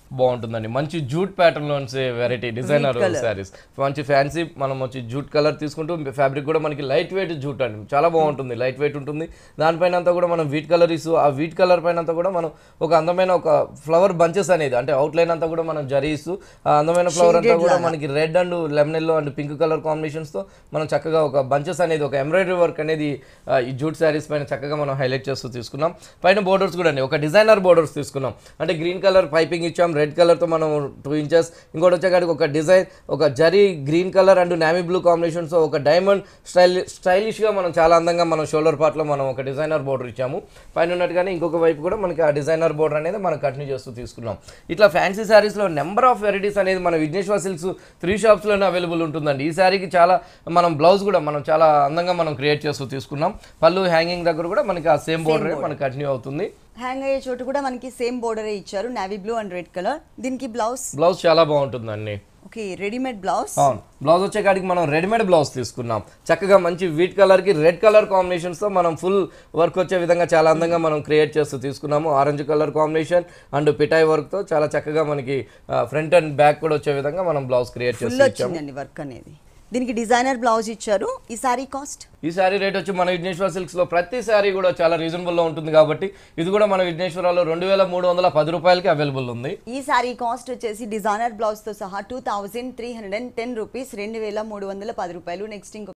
బాగుంటుందండి మంచి jute pattern లోని వెరైటీ డిజైనర్ శారీస్ మంచి ఫ్యాన్సీ మనం వచ్చి జూట్ కలర్ తీసుకుంటూ ఫ్యాబ్రిక్ కూడా మనకి లైట్ వెయిట్ జూట్ అండి చాలా బాగుంటుంది లైట్ వెయిట్ ఉంటుంది దానిపైన అంతా కూడా మనం వీట్ కలర్ ఇస్తూ ఆ వీట్ కలర్ పైన అంతా కూడా మనం ఒక అందమైన ఒక ఫ్లవర్ బంచెస్ అనేది అంటే అవుట్లైన్ అంతా కూడా మనం జరీ ఇస్తూ ఆ అందమైన ఫ్లవర్ అంతా కూడా మనకి red and lemon yellow and pink colour combinations తో మనం చక్కగా ఒక బంచెస్ అనేది ఒక ఎంబ్రాయిడరీ వర్క్ అనేది ఆ, ఈ జూట్ శారీస్ పైన చక్కగా మనం హైలైట్ చేస్తూ తీసుకున్నాం పైన బోర్డర్స్ కూడా అండి ఒక డిజైనర్ బోర్డర్స్ తీసుకున్నాం అంటే గ్రీన్ కలర్ పైపింగ్ ఇచ్చాం రెడ్ కలర్ తో మనం టూ ఇంచెస్ ఇంకోటి వచ్చేకాడికి ఒక డిజైన్ ఒక zari green colour and navy blue combinations ఒక డైమండ్ స్టైల్ స్టైలిష్ గా మనం చాలా అందంగా మనం షోల్డర్ పార్ట్ లో మనం ఒక డిజైనర్ బోర్డర్ ఇచ్చాము పైన ఉన్నట్టుగానే ఇంకొక వైపు కూడా మనకి ఆ డిజైనర్ బోర్డర్ అనేది మనం కంటిన్యూ చేస్తూ తీసుకున్నాం ఇట్లా ఫ్యాన్సీ శారీస్ లో నెంబర్ ఆఫ్ వెరైటీస్ అనేది మన విఘ్నేశ్వర సిల్క్స్ త్రీ షాప్స్ లోనే అవైలబుల్ ఉంటుందండి ఈ శారీకి చాలా మనం బ్లౌజ్ కూడా మనం చాలా అందంగా మనం క్రియేట్ చేస్తూ తీసుకున్నాం పళ్ళు హ్యాంగింగ్ దగ్గర కూడా మనకి ఆ సేమ్ బోర్డర్ మనకి కంటిన్యూ అవుతుంది హ్యాంగ్ అయ్యే చోటు కూడా మనకి సేమ్ బోర్డరే ఇచ్చారు navy blue and red colour దీనికి బ్లౌజ్ బ్లౌజ్ చాలా బాగుంటుందండి ఓకే రెడీమేడ్ బ్లౌజ్ అవును బ్లౌజ్ వచ్చే కాడికి మనం రెడీమేడ్ బ్లౌజ్ తీసుకున్నాం చక్కగా మంచి వీట్ కలర్ కి రెడ్ కలర్ కాంబినేషన్స్ తో మనం ఫుల్ వర్క్ వచ్చే విధంగా చాలా అందంగా మనం క్రియేట్ చేస్తూ తీసుకున్నాము ఆరెంజ్ కలర్ కాంబినేషన్ అండ్ పిటాయ్ వర్క్ తో చాలా చక్కగా మనకి ఫ్రంట్ అండ్ బ్యాక్ కూడా వచ్చే విధంగా మనం బ్లౌజ్ క్రియేట్ ఫుల్ చేస్తూ ఇచ్చాము వచ్చిందండి వర్క్ అనేది దీనికి డిజైనర్ బ్లౌజ్ ఇచ్చారు ఈ సారీ కాస్ట్ ఈ శారీ రేట్ వచ్చి మన విఘ్నేశ్వర సిల్క్స్ లో ప్రతి శారీ కూడా చాలా రీజనబుల్ లో ఉంటుంది కాబట్టి ఇది కూడా మన విఘ్నేశ్వరలో రెండు వేల మూడు వందల పది రూపాయలకి అవైలబుల్ ఉంది ఈ సారీ కాస్ట్ వచ్చేసి డిజైనర్ బ్లౌజ్ తో సహా two thousand three hundred and ten rupees రెండు వేల మూడు వందల పది రూపాయలు నెక్స్ట్ ఇంకో